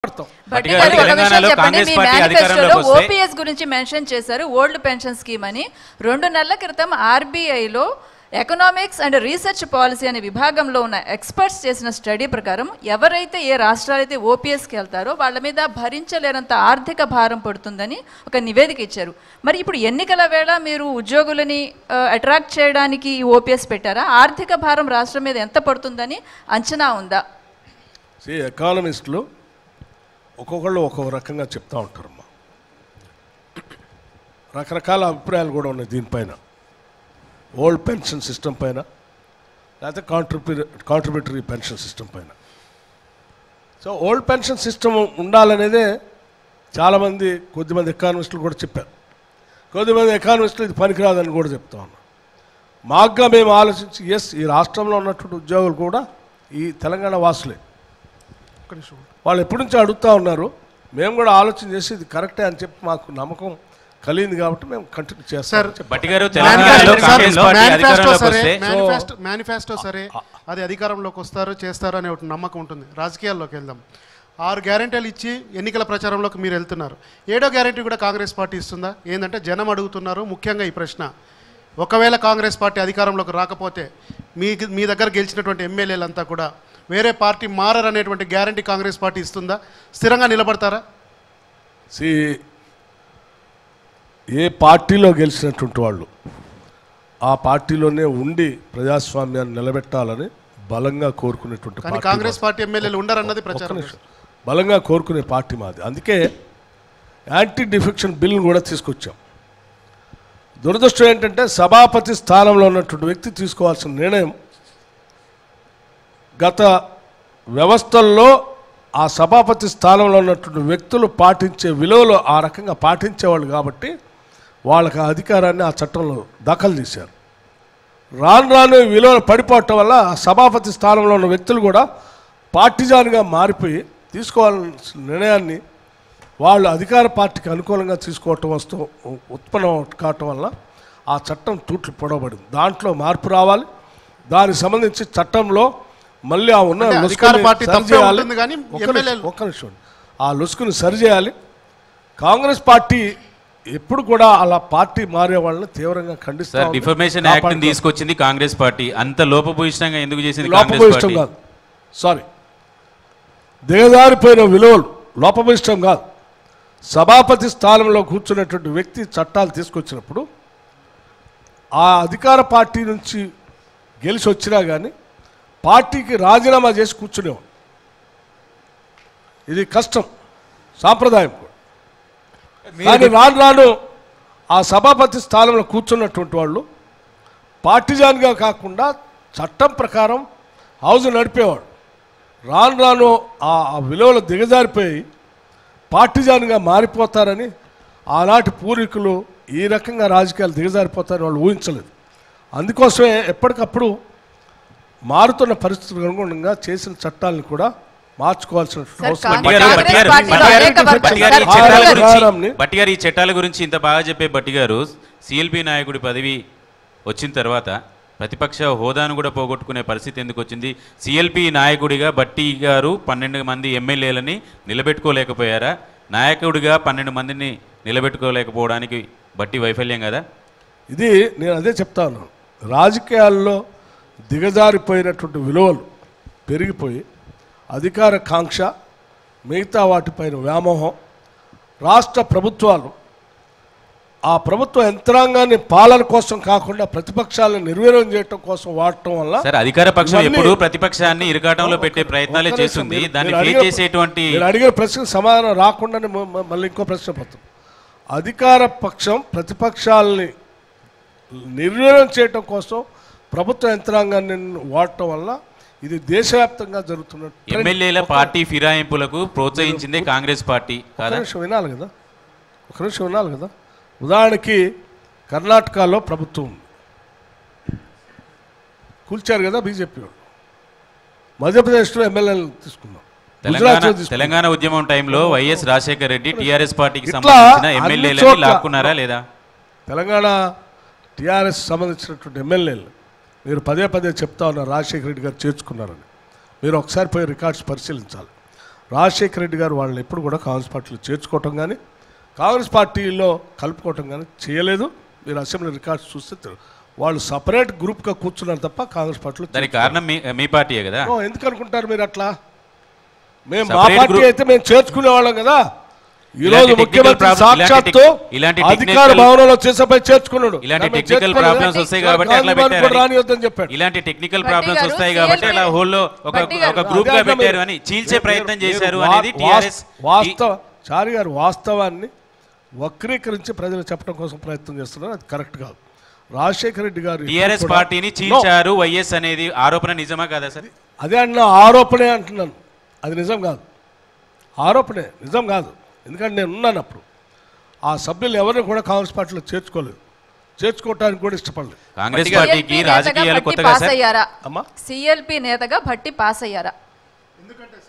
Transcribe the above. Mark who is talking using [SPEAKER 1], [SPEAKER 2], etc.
[SPEAKER 1] మాట్లాడతాం
[SPEAKER 2] భట్టి
[SPEAKER 3] గారు,
[SPEAKER 2] గారు, ఒక విషయం
[SPEAKER 3] తెలంగాణలో
[SPEAKER 2] చెప్పండి.
[SPEAKER 3] కాంగ్రెస్
[SPEAKER 2] మీ
[SPEAKER 3] పార్టీ
[SPEAKER 2] మేనిఫెస్టోలో
[SPEAKER 3] అధికారంలోకి వస్తే-
[SPEAKER 2] ఓపీఎస్ గురించి మెన్షన్ చేశారు ఓల్డ్ పెన్షన్ స్కీమ్ అని రెండు నెలల క్రితం ఆర్బీఐలో ఎకనామిక్స్ అండ్ రీసెర్చ్ పాలసీ అనే విభాగంలో ఉన్న ఎక్స్పర్ట్స్ చేసిన స్టడీ ప్రకారం ఎవరైతే ఏ రాష్ట్రాలైతే ఓపీఎస్కి వెళ్తారో వాళ్ళ మీద భరించలేనంత ఆర్థిక భారం పడుతుందని ఒక నివేదిక ఇచ్చారు మరి ఇప్పుడు ఎన్నికల వేళ మీరు ఉద్యోగులని అట్రాక్ట్ చేయడానికి ఈ ఓపీఎస్ పెట్టారా ఆర్థిక భారం రాష్ట్రం మీద ఎంత పడుతుందని అంచనా ఉందా
[SPEAKER 1] సి ఎకానమిస్టులు ఒక్కొక్కళ్ళు ఒక్కొక్క రకంగా చెప్తా ఉంటారమ్మా రకరకాల అభిప్రాయాలు కూడా ఉన్నాయి దీనిపైన ఓల్డ్ పెన్షన్ సిస్టమ్ పైన లేకపోతే కాంట్రిబ్యూ కాంట్రిబ్యూటరీ పెన్షన్ సిస్టమ్ పైన సో ఓల్డ్ పెన్షన్ సిస్టమ్ ఉండాలనేదే చాలామంది కొద్దిమంది ఎకానమిస్టులు కూడా చెప్పారు కొద్దిమంది ఎకానమిస్టులు ఇది పనికిరాదని కూడా చెప్తా ఉన్నాం మాగ్గా మేము ఆలోచించి ఎస్ ఈ రాష్ట్రంలో ఉన్నటువంటి ఉద్యోగులు కూడా ఈ తెలంగాణ వాసులే వాళ్ళు ఎప్పటి నుంచి అడుగుతా ఉన్నారు మేము కూడా ఆలోచన చేసి ఇది కరెక్టే అని చెప్పి మాకు నమ్మకం కలిగింది కాబట్టి మేము కంటిన్యూ చేస్తాం
[SPEAKER 3] భట్టి గారు తెలంగాణలో కాంగ్రెస్ పార్టీ అధికారంలోకి వస్తే
[SPEAKER 4] మేనిఫెస్టో మేనిఫెస్టో సరే అది అధికారంలోకి వస్తారు చేస్తారు అనే ఒక నమ్మకం ఉంటుంది రాజకీయాల్లోకి వెళ్దాం ఆరు గ్యారెంటీలు ఇచ్చి ఎన్నికల ప్రచారంలోకి మీరు వెళ్తున్నారు ఏడో గ్యారెంటీ కూడా కాంగ్రెస్ పార్టీ ఇస్తుందా ఏంటంటే జనం అడుగుతున్నారు ముఖ్యంగా ఈ ప్రశ్న ఒకవేళ కాంగ్రెస్ పార్టీ అధికారంలోకి రాకపోతే మీ మీ దగ్గర గెలిచినటువంటి ఎమ్మెల్యేలంతా కూడా వేరే పార్టీ మారరనేటువంటి గ్యారెంటీ కాంగ్రెస్ పార్టీ ఇస్తుందా స్థిరంగా నిలబడతారా
[SPEAKER 1] సి ఏ పార్టీలో గెలిచినటువంటి వాళ్ళు ఆ పార్టీలోనే ఉండి ప్రజాస్వామ్యాన్ని నిలబెట్టాలని బలంగా కోరుకునేటువంటి
[SPEAKER 4] కానీ
[SPEAKER 1] పార్టీ
[SPEAKER 4] కాంగ్రెస్ పార్టీ ఎమ్మెల్యేలు ఉండరన్నది
[SPEAKER 1] ఒక్క
[SPEAKER 4] ప్రచారం
[SPEAKER 1] నిమిషం. బలంగా కోరుకునే పార్టీ మాది అందుకే యాంటీ డిఫెక్షన్ బిల్ని కూడా తీసుకొచ్చాం దురదృష్టం ఏంటంటే సభాపతి స్థానంలో ఉన్నటువంటి వ్యక్తి తీసుకోవాల్సిన నిర్ణయం గత వ్యవస్థల్లో ఆ సభాపతి స్థానంలో ఉన్నటువంటి వ్యక్తులు పాటించే విలువలు ఆ రకంగా పాటించేవాళ్ళు కాబట్టి వాళ్ళకి ఆ అధికారాన్ని ఆ చట్టంలో దాఖలు చేశారు రాను రాను ఈ విలువలు పడిపోవటం వల్ల ఆ సభాపతి స్థానంలో ఉన్న వ్యక్తులు కూడా పార్టిజాన్గా మారిపోయి తీసుకోవాల్సిన నిర్ణయాన్ని వాళ్ళు అధికార పార్టీకి అనుకూలంగా తీసుకోవటం వస్తూ ఉత్పన్నం కావటం వల్ల ఆ చట్టం తూట్లు పొడవబడింది దాంట్లో మార్పు రావాలి దానికి సంబంధించి చట్టంలో మళ్ళీ ఆ ఉన్న
[SPEAKER 4] అంటే
[SPEAKER 1] లొసుగుని
[SPEAKER 4] అధికార పార్టీ తప్పే
[SPEAKER 1] సరిచేయాలి.
[SPEAKER 4] ఉంటుంది కానీ
[SPEAKER 1] ఒక్క నిమిషం,
[SPEAKER 4] ఎమ్మెల్యేలు-
[SPEAKER 1] ఒక్క నిమిషం ఆ లొసుగుని సరిచేయాలి కాంగ్రెస్ పార్టీ ఎప్పుడు కూడా అలా పార్టీ మారే వాళ్ళని తీవ్రంగా ఖండిస్తా
[SPEAKER 3] సార్
[SPEAKER 1] ఉంది.
[SPEAKER 3] డిఫర్మేషన్ యాక్ట్
[SPEAKER 1] కాపాడుకో-
[SPEAKER 3] తీసుకొచ్చింది కాంగ్రెస్ పార్టీ అంత లోపభూయిష్టంగా ఎందుకు చేసింది కాంగ్రెస్
[SPEAKER 1] లోపభూయిష్టం
[SPEAKER 3] పార్టీ
[SPEAKER 1] కాదు సారీ దిగజారిపోయిన విలువలు లోపభూయిష్టం కాదు సభాపతి స్థానంలో కూర్చున్నటువంటి వ్యక్తి చట్టాలు తీసుకొచ్చినప్పుడు ఆ అధికార పార్టీ నుంచి గెలిచి వచ్చినా కానీ పార్టీకి రాజీనామా చేసి కూర్చునేవాడు ఇది కష్టం సాంప్రదాయం కూడా కానీ రాను రాను ఆ సభాపతి స్థానంలో కూర్చున్నటువంటి వాళ్ళు పార్టిజాన్గా కాకుండా చట్టం ప్రకారం హౌస్ నడిపేవాడు రాను రాను ఆ ఆ విలువలు దిగజారిపోయి పార్టిజాన్గా మారిపోతారని ఆనాటి పూర్వీకులు ఈ రకంగా రాజకీయాలు దిగజారిపోతారని వాళ్ళు ఊహించలేదు అందుకోసమే ఎప్పటికప్పుడు మారుతున్న పరిస్థితులకు అనుగుణంగా చేసిన చట్టాలను కూడా మార్చుకోవాల్సిన
[SPEAKER 2] సార్,
[SPEAKER 1] అవసరం
[SPEAKER 3] భట్టి గారు, భట్టి గారు, భట్టి గారు, భట్టి గారు ఈ
[SPEAKER 1] ఆ
[SPEAKER 3] చట్టాల
[SPEAKER 1] ప్రకారంని-
[SPEAKER 3] గురించి భట్టి గారు ఈ చట్టాల గురించి ఇంత బాగా చెప్పే భట్టి గారు సిఎల్పి నాయకుడి పదవి వచ్చిన తర్వాత ప్రతిపక్ష హోదాను కూడా పోగొట్టుకునే పరిస్థితి ఎందుకు వచ్చింది సిఎల్పి నాయకుడిగా బట్టి గారు పన్నెండు మంది ఎమ్మెల్యేలని నిలబెట్టుకోలేకపోయారా నాయకుడిగా పన్నెండు మందిని నిలబెట్టుకోలేకపోవడానికి బట్టి వైఫల్యం కదా
[SPEAKER 1] ఇది నేను అదే చెప్తా ఉన్నాను రాజకీయాల్లో దిగజారిపోయినటువంటి విలువలు పెరిగిపోయి అధికార కాంక్ష మిగతా వాటిపైన వ్యామోహం రాష్ట్ర ప్రభుత్వాలు ఆ ప్రభుత్వ యంత్రాంగాన్ని పాలన కోసం కాకుండా ప్రతిపక్షాలను నిర్వీర్యం చేయటం కోసం వాడటం వల్ల
[SPEAKER 3] సార్ అధికార పక్షం
[SPEAKER 1] ఇవన్నీ-
[SPEAKER 3] ఎప్పుడు ప్రతిపక్షాన్ని ఇరకాటంలో పెట్టే ప్రయత్నాలే
[SPEAKER 1] ఒక్క నిమిషం,
[SPEAKER 3] చేస్తుంది
[SPEAKER 1] మీరు-
[SPEAKER 3] దాన్ని
[SPEAKER 1] మీరు
[SPEAKER 3] ఫేస్
[SPEAKER 1] అడిగిన-
[SPEAKER 3] చేసేటువంటి
[SPEAKER 1] మీరు అడిగిన ప్రశ్నకు సమాధానం రాకుండానే మ- మ- మళ్ళీ ఇంకో ప్రశ్న పోతాం అధికార పక్షం ప్రతిపక్షాలని నిర్వీర్యం చేయటం కోసం ప్రభుత్వ యంత్రాంగాన్ని వాడటం వల్ల ఇది దేశవ్యాప్తంగా జరుగుతున్న trend.
[SPEAKER 3] ఎమ్మెల్యేల పార్టీ ఫిరాయింపులకు ప్రోత్సహించిందే కాంగ్రెస్ పార్టీ
[SPEAKER 1] ఒక
[SPEAKER 3] కాదా
[SPEAKER 1] నిమిషం వినాలి కదా ఒక నిమిషం వినాలి కదా ఉదాహరణకి కర్ణాటకలో ప్రభుత్వం ఉంది కూల్చారు కదా బీజేపీ వాళ్ళు మధ్యప్రదేశ్లో ఎమ్మెల్యేలు తీసుకున్నాం
[SPEAKER 3] తెలంగాణ
[SPEAKER 1] గుజరాత్లో తీసుకున్నాం
[SPEAKER 3] తెలంగాణ ఉద్యమం టైంలో వైఎస్ రాజశేఖర రెడ్డి టీఆర్ఎస్ పార్టీకి
[SPEAKER 1] ఇట్లా
[SPEAKER 3] సంబంధించిన
[SPEAKER 1] అన్ని
[SPEAKER 3] ఎమ్మెల్యేలని
[SPEAKER 1] చోట్ల-
[SPEAKER 3] లాక్కున్నారా లేదా
[SPEAKER 1] తెలంగాణ టీఆర్ఎస్ సంబంధించినటువంటి ఎమ్మెల్యేలు మీరు పదే పదే చెప్తా ఉన్నారు రాజశేఖర రెడ్డి గారు చేర్చుకున్నారని మీరు ఒకసారి పోయి రికార్డ్స్ పరిశీలించాలి రాజశేఖర రెడ్డి గారు వాళ్ళని ఎప్పుడు కూడా కాంగ్రెస్ పార్టీలో చేర్చుకోవటం కానీ కాంగ్రెస్ పార్టీలో కలుపుకోవటం కానీ చేయలేదు మీరు అసెంబ్లీ రికార్డ్స్ చూస్తే తెలు- వాళ్ళు సపరేట్ గ్రూప్గా కూర్చున్నారు తప్ప కాంగ్రెస్ పార్టీలో
[SPEAKER 3] దానికి కారణం మీ మీ పార్టీయే కదా
[SPEAKER 1] ఓ, ఎందుకు అనుకుంటారు మీరు అట్లా మేము మా
[SPEAKER 3] Separate
[SPEAKER 1] పార్టీ
[SPEAKER 3] group-
[SPEAKER 1] అయితే మేము చేర్చుకునే వాళ్ళం కదా ఈ
[SPEAKER 3] ఇలాంటి
[SPEAKER 1] రోజు
[SPEAKER 3] technical
[SPEAKER 1] ముఖ్యమంత్రి
[SPEAKER 3] problem-
[SPEAKER 1] సాక్షాత్తు
[SPEAKER 3] ఇలాంటి- ఇలాంటి
[SPEAKER 1] అధికార
[SPEAKER 3] technical-
[SPEAKER 1] భవనంలో చేసేపై చేర్చుకున్నాడు
[SPEAKER 3] ఇలాంటి
[SPEAKER 1] కానీ మేము
[SPEAKER 3] టెక్నికల్
[SPEAKER 1] చేర్చుకోలేదు.
[SPEAKER 3] ప్రాబ్లమ్స్ వస్తాయి కాబట్టి అట్లా
[SPEAKER 1] గాంధీ భవన్ కూడా
[SPEAKER 3] పెట్టారు
[SPEAKER 1] రానివద్దని చెప్పాడు
[SPEAKER 3] ఇలాంటి టెక్నికల్
[SPEAKER 2] భట్టి
[SPEAKER 3] ప్రాబ్లమ్స్
[SPEAKER 2] గారు,
[SPEAKER 3] వస్తాయి కాబట్టి
[SPEAKER 2] CLP
[SPEAKER 3] అలా హోల్లో ఒక
[SPEAKER 2] భట్టి గారు.
[SPEAKER 3] ఒక గ్రూప్ గా
[SPEAKER 1] అదే అట్లా
[SPEAKER 3] పెట్టారు
[SPEAKER 1] మీరు-
[SPEAKER 3] అని చీల్చే
[SPEAKER 1] మీరు-
[SPEAKER 3] ప్రయత్నం
[SPEAKER 1] మీరు
[SPEAKER 3] చేశారు
[SPEAKER 1] వా-
[SPEAKER 3] అనేది టిఆర్ఎస్
[SPEAKER 1] వాస్తవ చారి గారు వాస్తవాన్ని వక్రీకరించి ప్రజలు చెప్పడం కోసం ప్రయత్నం చేస్తున్నారు అది కరెక్ట్ కాదు రాజశేఖర రెడ్డి గారు
[SPEAKER 3] టిఆర్ఎస్
[SPEAKER 1] కూడా-
[SPEAKER 3] పార్టీని
[SPEAKER 1] No.
[SPEAKER 3] చీల్చారు వైఎస్ అనేది ఆరోపణ నిజమా కాదా సార్
[SPEAKER 1] అదే అన్న ఆరోపణే అంటున్నాను అది నిజం కాదు ఆరోపణే నిజం కాదు ఎందుకంటే నేను ఉన్నాను అప్పుడు ఆ సభ్యులు ఎవరిని కూడా కాంగ్రెస్ పార్టీలో చేర్చుకోలేదు చేర్చుకోవటానికి కూడా ఇష్టపడలేదు
[SPEAKER 3] కాంగ్రెస్
[SPEAKER 2] CLP
[SPEAKER 3] పార్టీకి
[SPEAKER 2] నేతగా
[SPEAKER 3] రాజకీయాలు
[SPEAKER 2] భట్టి
[SPEAKER 3] కొత్తగా
[SPEAKER 2] పాస్
[SPEAKER 3] సార్
[SPEAKER 2] అయ్యారా
[SPEAKER 1] అమ్మా
[SPEAKER 2] సిఎల్పి నేతగా భట్టి పాస్ అయ్యారా
[SPEAKER 4] ఎందుకంటే